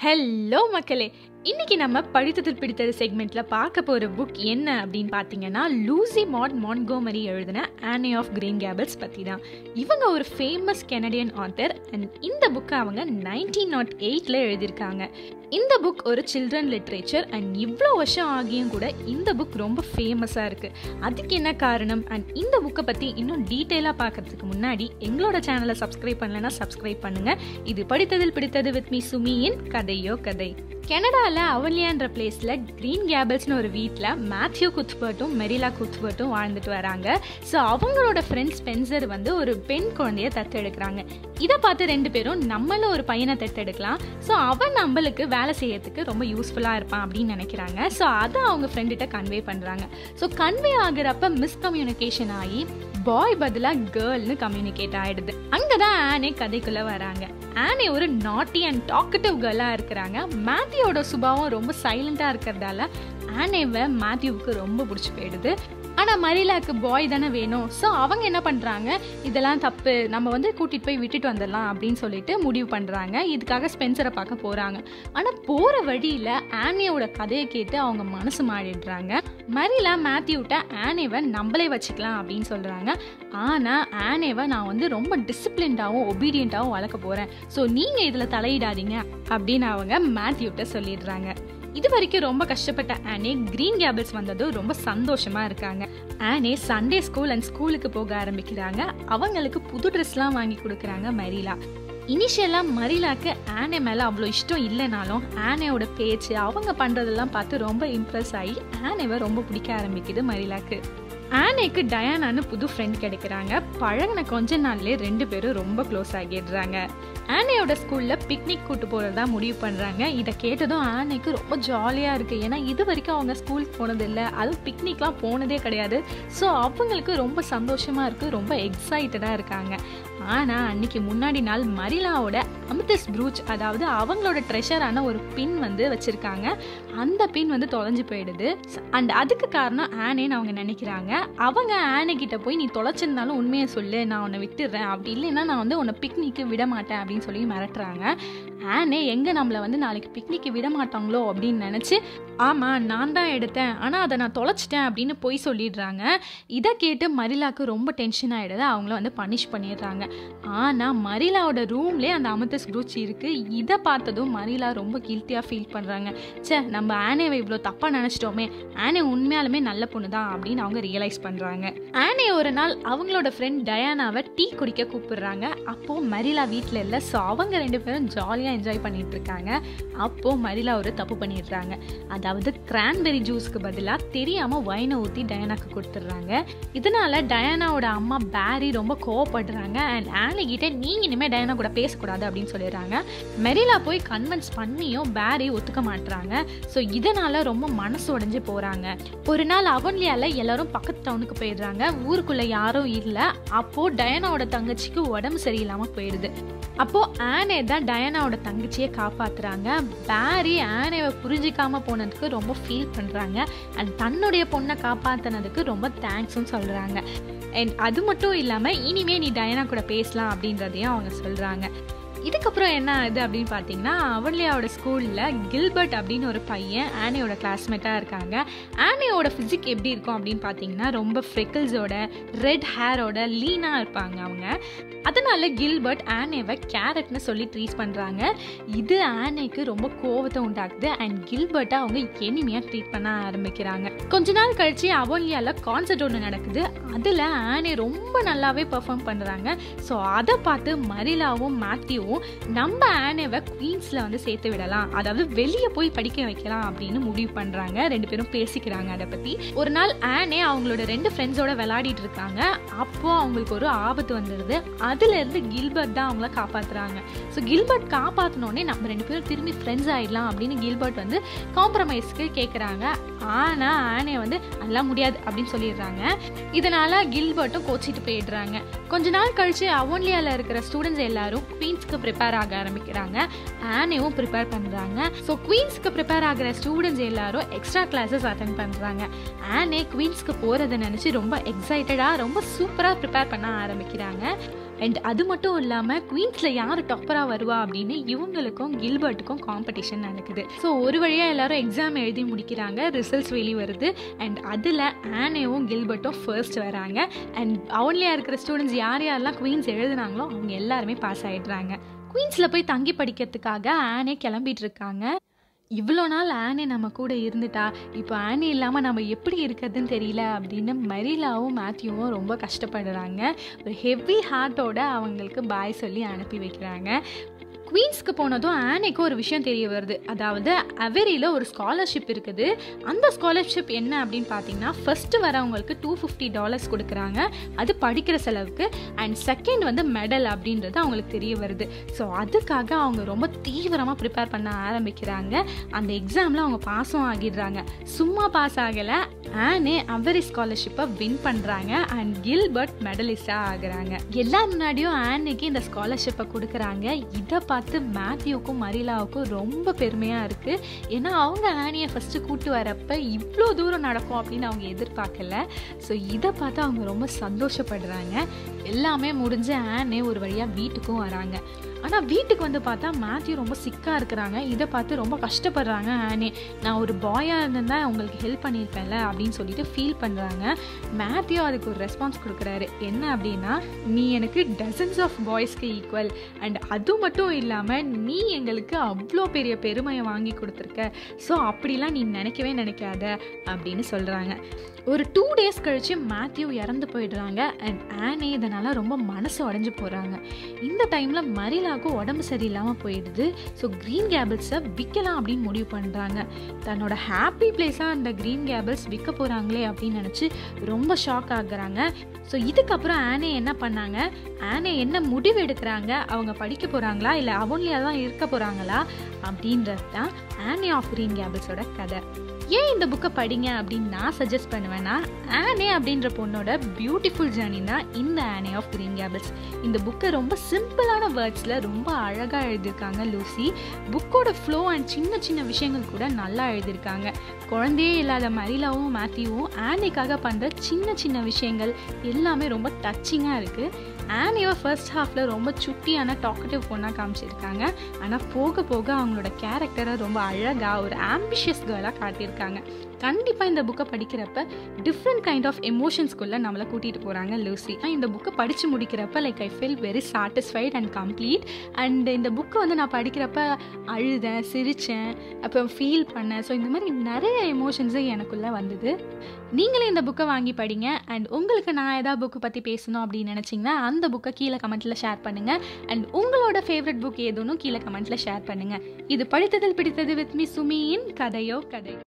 hello மக்களே இன்னைக்கு நம்ம படித்ததில் பிடித்தது செக்மெண்ட்ல பார்க்க போற புக் என்ன அப்படின்னு பார்த்தீங்கன்னா லூசி மாட் மான்கோமரி எழுதின ஆனி ஆஃப் கிரீன் கேபிள்ஸ் பற்றி தான் இவங்க ஒரு ஃபேமஸ் கெனடியன் ஆத்தர் அண்ட் இந்த புக்கை அவங்க நைன்டீன் நாட் எயிட்டில் எழுதியிருக்காங்க இந்த புக் ஒரு சில்ட்ரன் லிட்ரேச்சர் அண்ட் இவ்வளோ வருஷம் ஆகியும் கூட இந்த புக் ரொம்ப ஃபேமஸாக இருக்குது அதுக்கு என்ன காரணம் அண்ட் இந்த புக்கை பற்றி இன்னும் டீட்டெயிலாக பார்க்கறதுக்கு முன்னாடி எங்களோட சேனலை சப்ஸ்கிரைப் பண்ணலைன்னா சப்ஸ்கிரைப் பண்ணுங்கள் இது படித்ததில் பிடித்தது வித் மீ சுமியின் கதையோ கதை கனடாவில் அவலியான்ற பிளேஸில் க்ரீன் கேபிள்ஸ்னு ஒரு வீட்டில் மேத்யூ குத்பர்ட்டும் மெரிலா குத்பர்ட்டும் வாழ்ந்துட்டு வராங்க ஸோ அவங்களோட ஃப்ரெண்ட் ஸ்பென்சர் வந்து ஒரு பெண் குழந்தைய தத்தெடுக்கிறாங்க இதை பார்த்து ரெண்டு பேரும் நம்மளும் ஒரு பையனை தத்தெடுக்கலாம் ஸோ அவன் நம்மளுக்கு வேலை செய்யறதுக்கு ரொம்ப யூஸ்ஃபுல்லாக இருப்பான் அப்படின்னு நினைக்கிறாங்க ஸோ அதை அவங்க ஃப்ரெண்டுகிட்ட கன்வே பண்ணுறாங்க ஸோ கன்வே ஆகுறப்ப மிஸ்கம்யூனிகேஷன் ஆகி பாய் பதிலாக கேர்ள்னு கம்யூனிகேட் ஆகிடுது அங்கே தான் ஆனே கதைக்குள்ளே வராங்க ஆனே ஒரு நாட்டி அண்ட் டாக்கட்டிவ் கேர்ளாக இருக்கிறாங்க மேத்யூவோட சுபாவம் ரொம்ப சைலண்ட்டாக இருக்கிறதால ஆனேவை மேத்யூவுக்கு ரொம்ப பிடிச்சி போயிடுது ஆனால் மரிலாக்கு பாய் தானே வேணும் ஸோ அவங்க என்ன பண்ணுறாங்க இதெல்லாம் தப்பு நம்ம வந்து கூட்டிகிட்டு போய் விட்டுட்டு வந்துடலாம் அப்படின்னு சொல்லிட்டு முடிவு பண்ணுறாங்க இதுக்காக ஸ்பென்சரை பார்க்க போகிறாங்க ஆனால் போகிற வழியில் ஆனியோட கதையை கேட்டு அவங்க மனசு மாறிடுறாங்க மரிலா மேத்யூட்ட ஆனேவை நம்மளே வச்சுக்கலாம் அப்படின்னு சொல்கிறாங்க ஆனால் ஆனேவை நான் வந்து ரொம்ப டிசிப்ளின்டாகவும் ஒபீடியண்ட்டாகவும் வளர்க்க போகிறேன் ஸோ நீங்கள் இதில் தலையிடாதீங்க அப்படின்னு அவங்க மேத்யூட்ட சொல்லிடுறாங்க இது வரைக்கும் ரொம்ப கஷ்டப்பட்ட ஆனே கிரீன் கேபிள்ஸ் வந்ததும் ரொம்ப சந்தோஷமா இருக்காங்க ஆனே சண்டே ஸ்கூல் அண்ட் ஸ்கூலுக்கு போக ஆரம்பிக்கிறாங்க அவங்களுக்கு புது ட்ரெஸ்லாம் வாங்கி கொடுக்குறாங்க மரிலா இனிஷியலாக மரிலாக்கு ஆனே மேலே அவ்வளோ இஷ்டம் இல்லைனாலும் ஆனேயோட பேச்சு அவங்க பண்ணுறதெல்லாம் பார்த்து ரொம்ப இம்ப்ரெஸ் ஆகி ஆனேவை ரொம்ப பிடிக்க ஆரம்பிக்குது மரிலாக்கு ஆனேக்கு டயானான்னு புது ஃப்ரெண்ட் கிடைக்கிறாங்க பழகின கொஞ்ச நாள்லேயே ரெண்டு பேரும் ரொம்ப க்ளோஸ் ஆகிடுறாங்க ஆனையோட ஸ்கூலில் பிக்னிக் கூட்டு போகிறதா முடிவு பண்ணுறாங்க இதை கேட்டதும் ஆனைக்கு ரொம்ப ஜாலியாக இருக்குது ஏன்னா இது வரைக்கும் அவங்க ஸ்கூலுக்கு போனதில்லை அதுவும் பிக்னிக்லாம் போனதே கிடையாது ஸோ அவங்களுக்கு ரொம்ப சந்தோஷமாக இருக்குது ரொம்ப எக்ஸைட்டடாக இருக்காங்க ஆனால் அன்னைக்கு முன்னாடி நாள் மரிலாவோட அமிதஸ் ப்ரூச் அதாவது அவங்களோட ட்ரெஷரான ஒரு பின் வந்து வச்சுருக்காங்க அந்த பின் வந்து தொலைஞ்சு போயிடுது அண்ட் அதுக்கு காரணம் ஆனேன்னு அவங்க நினைக்கிறாங்க அவங்க ஆனே கிட்ட போய் நீ தொலைச்சிருந்தாலும் உண்மையை சொல்லு நான் உன்னை விட்டுடுறேன் அப்படி இல்லைன்னா நான் வந்து உன்னை பிக்னிக்கு விட மாட்டேன் அப்படின்னு சொல்லி மிரட்டுறாங்க ஆனே எங்கே நம்மளை வந்து நாளைக்கு பிக்னிக்கு விட மாட்டாங்களோ அப்படின்னு நினச்சி ஆமாம் நான் தான் எடுத்தேன் ஆனால் அதை நான் தொலைச்சிட்டேன் அப்படின்னு போய் சொல்லிடுறாங்க இதை கேட்டு மரிலாவுக்கு ரொம்ப டென்ஷன் ஆகிடுது அவங்கள வந்து பனிஷ் பண்ணிடுறாங்க ஆனால் மரிலாவோட ரூம்லேயே அந்த அமிர்தஸ் குரூச்சி இருக்குது இதை பார்த்ததும் மரிலா ரொம்ப கில்ட்டியாக ஃபீல் பண்ணுறாங்க சே நம்ம ஆனேவை இவ்வளோ தப்பாக நினச்சிட்டோமே ஆனே உண்மையாலுமே நல்ல பொண்ணு தான் அப்படின்னு அவங்க ரியலைஸ் பண்ணுறாங்க ஆனே ஒரு நாள் அவங்களோட ஃப்ரெண்ட் டயானாவை டீ குடிக்க கூப்பிடுறாங்க அப்போது மரிலா வீட்டில் இல்லை ஸோ அவங்க ரெண்டு பேரும் ஜாலியாக என்ஜாய் பண்ணிட்டு இருக்காங்க அப்போது மரிலா ஒரு தப்பு பண்ணிடுறாங்க அதாவது கிரான்பெரி ஜூஸ்க்கு பதிலாக தெரியாமல் வைனை ஊற்றி டயானாக்கு கொடுத்துட்றாங்க இதனால டயானாவோட அம்மா பேரி ரொம்ப கோவப்படுறாங்க அண்ட் ஆனி கிட்ட நீங்கள் இனிமேல் டயானா கூட பேசக்கூடாது அப்படின்னு சொல்லிடுறாங்க மெரிலா போய் கன்வின்ஸ் பண்ணியும் பேரி ஒத்துக்க மாட்டுறாங்க ஸோ இதனால ரொம்ப மனசு உடஞ்சி போகிறாங்க ஒரு நாள் அவன்லியால எல்லாரும் பக்கத்து டவுனுக்கு போயிடுறாங்க ஊருக்குள்ளே யாரும் இல்லை அப்போது டயானாவோட தங்கச்சிக்கு உடம்பு சரியில்லாமல் போயிடுது அப்போது ஆனே தான் டயானாவோட தங்கச்சியை காப்பாற்றுறாங்க பேரி ஆனேவை புரிஞ்சிக்காம போனதுக்கு ரொம்ப ஃபீல் பண்ணுறாங்க அண்ட் தன்னுடைய பொண்ணை காப்பாற்றினதுக்கு ரொம்ப தேங்க்ஸும் சொல்கிறாங்க அண்ட் அது மட்டும் இல்லாமல் இனிமே நீ டயனா கூட பேசலாம் அப்படின்றதையும் அவங்க சொல்கிறாங்க இதுக்கப்புறம் என்ன ஆகுது அப்படின்னு பார்த்தீங்கன்னா அவன்லியாவோட ஸ்கூலில் கில்பர்ட் அப்படின்னு ஒரு பையன் ஆனியோட கிளாஸ்மேட்டாக இருக்காங்க ஆனியோட ஃபிசிக் எப்படி இருக்கும் அப்படின்னு பார்த்தீங்கன்னா ரொம்ப ஃப்ரெக்கிள்ஸோட ரெட் ஹேரோட லீனாக இருப்பாங்க அவங்க அதனால கில்பர்ட் ஆனேவை கேரட்னு சொல்லி ட்ரீட் பண்ணுறாங்க இது ஆனேக்கு ரொம்ப கோவத்தை உண்டாக்குது அண்ட் கில்பர்ட்டை அவங்க எனிமையாக ட்ரீட் பண்ண ஆரம்பிக்கிறாங்க கொஞ்ச நாள் கழிச்சு அவன்லியாவில் கான்சர்ட் ஒன்று நடக்குது அதில் ஆனே ரொம்ப நல்லாவே பெர்ஃபார்ம் பண்ணுறாங்க ஸோ அதை பார்த்து மரிலாவும் மேத்யூவும் நம்ம ஆனேவை குவீன்ஸில் வந்து சேர்த்து விடலாம் அதாவது வெளியே போய் படிக்க வைக்கலாம் அப்படின்னு முடிவு பண்ணுறாங்க ரெண்டு பேரும் பேசிக்கிறாங்க அதை பற்றி ஒரு நாள் ஆனே அவங்களோட ரெண்டு ஃப்ரெண்ட்ஸோட விளையாடிட்டு இருக்காங்க அப்போது அவங்களுக்கு ஒரு ஆபத்து வந்துடுது அதுலேருந்து கில்பர்ட் தான் அவங்கள காப்பாற்றுறாங்க ஸோ கில்பர்ட் காப்பாற்றினோடனே நம்ம ரெண்டு பேரும் திரும்பி ஃப்ரெண்ட்ஸ் ஆகிடலாம் அப்படின்னு கில்பர்ட் வந்து காம்ப்ரமைஸ்க்கு கேட்குறாங்க ஆனால் ஆனே வந்து அதெல்லாம் முடியாது அப்படின்னு சொல்லிடுறாங்க இதனால் கில்பர்ட்டும் கோச்சிட்டு போயிடுறாங்க கொஞ்ச நாள் கழிச்சு அவன்லியாவில் இருக்கிற ஸ்டூடெண்ட்ஸ் எல்லாரும் குவீன்ஸ்க்கு ப்ரிப்பேர் ஆக ஆரம்பிக்கிறாங்க ஆனேவும் ப்ரிப்பேர் பண்ணுறாங்க ஸோ குவீன்ஸ்க்கு ப்ரிப்பேர் ஆகிற ஸ்டூடெண்ட்ஸ் எல்லாரும் எக்ஸ்ட்ரா கிளாஸஸ் அட்டன் பண்ணுறாங்க ஆனே குவீன்ஸ்க்கு போகிறத நினச்சி ரொம்ப எக்ஸைட்டடாக ரொம்ப சூப்பராக ப்ரிப்பேர் பண்ண ஆரம்பிக்கிறாங்க அண்ட் அது மட்டும் இல்லாமல் குவீன்ஸில் யார் டாப்பராக வருவா அப்படின்னு இவங்களுக்கும் கில்பர்ட்டுக்கும் காம்படிஷன் நடக்குது ஸோ ஒரு வழியாக எல்லாரும் எக்ஸாம் எழுதி முடிக்கிறாங்க ரிசல்ட்ஸ் வெளி வருது அண்ட் அதில் ஆனேவும் கில்பர்ட்டும் ஃபர்ஸ்ட் வராங்க அண்ட் அவன்லேயே இருக்கிற ஸ்டூடெண்ட்ஸ் யார் யாரெல்லாம் குவீன்ஸ் எழுதுனாங்களோ அவங்க எல்லாருமே பாஸ் ஆகிடுறாங்க குவீன்ஸில் போய் தங்கி படிக்கிறதுக்காக ஆனே கிளம்பிட்டு இருக்காங்க இவ்வளோ நாள் ஆனே நம்ம கூட இருந்துட்டா இப்போ ஆனே இல்லாமல் நம்ம எப்படி இருக்கிறதுன்னு தெரியல அப்படின்னு மரிலாவும் மேத்யூவும் ரொம்ப கஷ்டப்படுறாங்க ஒரு ஹெவி ஹார்ட்டோட அவங்களுக்கு பாய் சொல்லி அனுப்பி வைக்கிறாங்க குவீன்ஸ்க்கு போனதும் ஆனைக்கு ஒரு விஷயம் தெரிய வருது அதாவது அவெரியில் ஒரு ஸ்காலர்ஷிப் இருக்குது அந்த ஸ்காலர்ஷிப் என்ன அப்படின்னு பார்த்தீங்கன்னா ஃபஸ்ட்டு வரவங்களுக்கு டூ ஃபிஃப்டி டாலர்ஸ் கொடுக்குறாங்க அது படிக்கிற செலவுக்கு அண்ட் செகண்ட் வந்து மெடல் அப்படின்றது அவங்களுக்கு தெரிய வருது ஸோ அதுக்காக அவங்க ரொம்ப தீவிரமாக ப்ரிப்பேர் பண்ண ஆரம்பிக்கிறாங்க அந்த எக்ஸாமில் அவங்க பாஸும் ஆகிடுறாங்க சும்மா பாஸ் ஆகலை ஆனே அவரி ஸ்காலர்ஷிப்பை வின் பண்ணுறாங்க அண்ட் கில்பர்ட் மெடலிஸ்டாக ஆகுறாங்க எல்லா முன்னாடியும் ஆனைக்கு இந்த ஸ்காலர்ஷிப்பை கொடுக்குறாங்க இதை பார்த்து மேத்யூக்கும் மரிலாவுக்கும் ரொம்ப பெருமையாக இருக்குது ஏன்னா அவங்க ஆனியை ஃபஸ்ட்டு கூட்டு வரப்ப இவ்வளோ தூரம் நடக்கும் அப்படின்னு அவங்க எதிர்பார்க்கல ஸோ இதை பார்த்து அவங்க ரொம்ப சந்தோஷப்படுறாங்க எல்லாமே முடிஞ்சு ஆனே ஒரு வழியாக வீட்டுக்கும் வராங்க ஆனால் வீட்டுக்கு வந்து பார்த்தா மேத்யூ ரொம்ப சிக்காக இருக்கிறாங்க இதை பார்த்து ரொம்ப கஷ்டப்படுறாங்க ஆனே நான் ஒரு பாயாக இருந்திருந்தா உங்களுக்கு ஹெல்ப் பண்ணியிருப்பேன்ல அப்படின்னு சொல்லிட்டு ஃபீல் பண்ணுறாங்க மேத்யூ அதுக்கு ஒரு ரெஸ்பான்ஸ் கொடுக்குறாரு என்ன அப்படின்னா நீ எனக்கு டசன்ஸ் ஆஃப் பாய்ஸ்க்கு ஈக்குவல் அண்ட் அது மட்டும் இல்லாமல் நீ எங்களுக்கு அவ்வளோ பெரிய பெருமையை வாங்கி கொடுத்துருக்க ஸோ அப்படிலாம் நீ நினைக்கவே நினைக்காத அப்படின்னு சொல்கிறாங்க ஒரு டூ டேஸ் கழித்து மேத்யூ இறந்து போயிடுறாங்க அண்ட் ஆனே இதனால் ரொம்ப மனசு உடஞ்சி போகிறாங்க இந்த டைமில் மரிலாவுக்கும் உடம்பு சரியில்லாமல் போயிடுது ஸோ க்ரீன் கேபிள்ஸை விற்கலாம் அப்படின்னு முடிவு பண்ணுறாங்க தன்னோட ஹாப்பி பிளேஸாக அந்த க்ரீன் கேபிள்ஸ் விற்க போகிறாங்களே அப்படின்னு நினச்சி ரொம்ப ஷாக் ஆகுறாங்க ஸோ இதுக்கப்புறம் ஆனே என்ன பண்ணாங்க ஆனே என்ன முடிவு எடுக்கிறாங்க அவங்க படிக்க போகிறாங்களா இல்லை அவன்லையாக தான் இருக்க போகிறாங்களா அப்படின்றது தான் ஆனே ஆஃப் க்ரீன் கேபிள்ஸோட கதை ஏன் இந்த புக்கை படிங்க அப்படின்னு நான் சஜஸ்ட் பண்ணுவேன்னா ஆனே அப்படின்ற பொண்ணோட பியூட்டிஃபுல் ஜேர்னி தான் இந்த ஆனே ஆஃப் க்ரீன் கேபிள்ஸ் இந்த புக்கை ரொம்ப சிம்பிளான வேர்ட்ஸில் ரொம்ப அழகாக எழுதியிருக்காங்க லூசி புக்கோட ஃப்ளோ அண்ட் சின்ன சின்ன விஷயங்கள் கூட நல்லா எழுதியிருக்காங்க குழந்தையே இல்லாத மரிலாவும் மேத்யூவும் ஆனேக்காக பண்ணுற சின்ன சின்ன விஷயங்கள் எல்லாமே ரொம்ப டச்சிங்காக இருக்குது ஆனியவை ஃபர்ஸ்ட் ஹாஃபில் ரொம்ப சுட்டியான டாக்கட்டிவ் பொண்ணாக காமிச்சிருக்காங்க ஆனால் போக போக அவங்களோட கேரக்டரை ரொம்ப அழகாக ஒரு ஆம்பிஷியஸ் கேர்ளாக காட்டியிருக்காங்க கண்டிப்பாக இந்த புக்கை படிக்கிறப்ப டிஃப்ரெண்ட் கைண்ட் ஆஃப் எமோஷன்ஸ்குள்ளே நம்மளை கூட்டிகிட்டு போகிறாங்க லூசி இந்த புக்கை படித்து முடிக்கிறப்ப like I feel very satisfied and complete and இந்த புக்கை வந்து நான் படிக்கிறப்ப அழுதேன் சிரித்தேன் அப்புறம் ஃபீல் பண்ணேன் ஸோ இந்த மாதிரி நிறைய எமோஷன்ஸு எனக்குள்ளே வந்தது நீங்களே இந்த புக்கை வாங்கி படிங்க அண்ட் உங்களுக்கு நான் ஏதாவது புக்கு பற்றி பேசணும் அப்படின்னு நினச்சிங்கன்னா அந்த புக்கை கீழே கமெண்ட்டில் ஷேர் பண்ணுங்கள் அண்ட் உங்களோட ஃபேவரட் புக் எதுன்னு கீழே கமெண்ட்டில் ஷேர் பண்ணுங்கள் இது படித்ததில் பிடித்தது வித் மீ சுமியின் கதையோ கதை